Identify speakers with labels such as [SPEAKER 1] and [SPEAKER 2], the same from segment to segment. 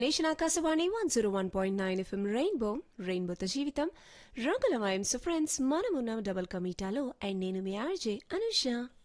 [SPEAKER 1] nation Akashvani one zero one point nine FM rainbow రెయిన్బోతో జీవితం రంగులమయం సో ఫ్రెండ్స్ మనమున్న డబల్ కమీటాలో అండ్ నేను మీ ఆర్జే అనుష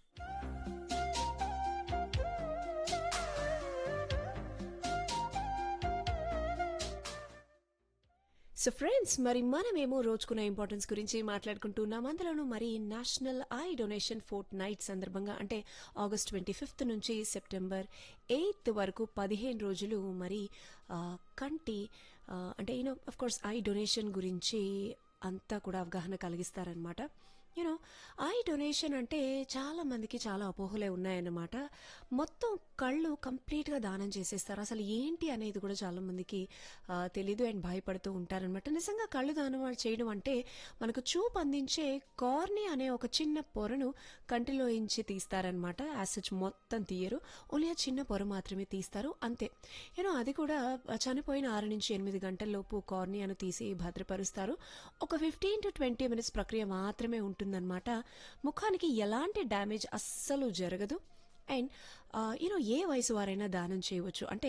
[SPEAKER 1] సో ఫ్రెండ్స్ మరి మనమేమో రోజుకున్న ఇంపార్టెన్స్ గురించి మాట్లాడుకుంటున్నాం అందులోనూ మరి national eye donation fortnight సందర్భంగా అంటే ఆగస్ట్ ట్వంటీ ఫిఫ్త్ నుంచి సెప్టెంబర్ ఎయిత్ వరకు పదిహేను రోజులు మరి ఆ, కంటి ఆ, అంటే you know of course eye donation గురించి అంతా కూడా అవగాహన కలిగిస్తారనమాట యూనో ఐ డొనేషన్ అంటే చాలా మందికి చాలా అపోహలే ఉన్నాయన్నమాట మొత్తం కళ్ళు కంప్లీట్గా దానం చేసేస్తారు అసలు ఏంటి అనేది కూడా చాలా మందికి ఆ, తెలీదు అండ్ భయపడుతూ ఉంటారనమాట నిజంగా కళ్ళు దానం చేయడం అంటే మనకు చూపు అందించే కార్ని అనే ఒక చిన్న పొరను కంటిలో ఇంచి తీస్తారనమాట యాజ్ సచ్ మొత్తం తీయరు ఓన్లీ ఆ చిన్న పొర మాత్రమే తీస్తారు అంతే యూనో అది కూడా చనిపోయిన ఆరు నుంచి ఎనిమిది గంటల్లోపు కార్నియాను తీసి భద్రపరుస్తారు ఒక ఫిఫ్టీన్ టు ట్వంటీ మినిట్స్ ప్రక్రియ మాత్రమే ఉంటుందన్నమాట ముఖానికి ఎలాంటి డ్యామేజ్ అస్సలు జరగదు అండ్ యూనో ఏ వయసు వారైనా దానం చేయవచ్చు అంటే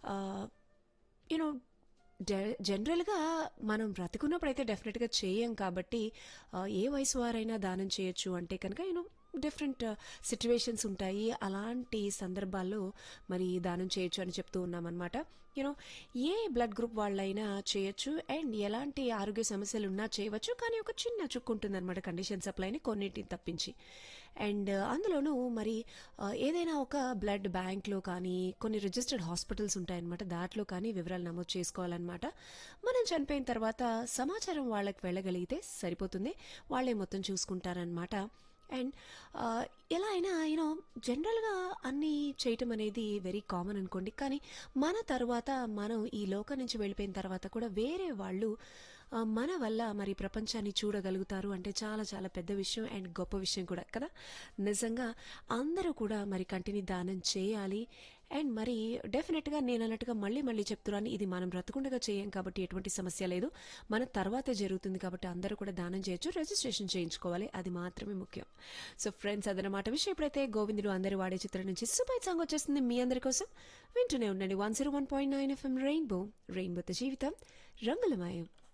[SPEAKER 1] యూనో జనరల్గా మనం బ్రతుకున్నప్పుడు అయితే డెఫినెట్గా చేయం కాబట్టి ఆ, ఏ వయసు వారైనా దానం చేయొచ్చు అంటే కనుక యూనో డిఫరెంట్ సిచ్యువేషన్స్ ఉంటాయి అలాంటి సందర్భాల్లో మరి దానం చేయొచ్చు అని చెప్తూ ఉన్నామన్నమాట యూనో ఏ బ్లడ్ గ్రూప్ వాళ్ళైనా చేయొచ్చు అండ్ ఎలాంటి ఆరోగ్య సమస్యలు ఉన్నా చేయవచ్చు కానీ ఒక చిన్న చుక్కు ఉంటుందన్నమాట కండిషన్ సప్లైని కొన్నిటిని తప్పించి అండ్ అందులోనూ మరి ఆ, ఏదైనా ఒక బ్లడ్ బ్యాంక్లో కానీ కొన్ని రిజిస్టర్డ్ హాస్పిటల్స్ ఉంటాయన్నమాట దాంట్లో కానీ వివరాలు నమోదు చేసుకోవాలన్నమాట మనం చనిపోయిన తర్వాత సమాచారం వాళ్ళకి వెళ్ళగలిగితే సరిపోతుంది వాళ్ళే మొత్తం చూసుకుంటారనమాట అండ్ ఎలా అయినా యూనో జనరల్గా అన్నీ చేయటం అనేది వెరీ కామన్ అనుకోండి కానీ మన తర్వాత మనం ఈ లోకం నుంచి వెళ్ళిపోయిన తర్వాత కూడా వేరే వాళ్ళు ఆ, మన వల్ల మరి ప్రపంచాన్ని చూడగలుగుతారు అంటే చాలా చాలా పెద్ద విషయం అండ్ గొప్ప విషయం కూడా కదా నిజంగా అందరూ కూడా మరి కంటిని దానం చేయాలి అండ్ మరి డెఫినెట్గా నేను అన్నట్టుగా మళ్ళీ మళ్ళీ చెప్తున్నాను ఇది మనం బ్రతకుండగా చేయం కాబట్టి ఎటువంటి సమస్య లేదు మన తర్వాతే జరుగుతుంది కాబట్టి అందరూ కూడా దానం చేయొచ్చు రిజిస్ట్రేషన్ చేయించుకోవాలి అది మాత్రమే ముఖ్యం సో ఫ్రెండ్స్ అదనమాట విషయం ఇప్పుడైతే గోవిందుడు అందరూ వాడే చిత్రం నుంచి సూపర్ సాంగ్ వచ్చేస్తుంది మీ అందరి కోసం వింటూనే ఉండండి one zero one point nine FM rainbow రెయిన్బోతో జీవితం రంగులమయం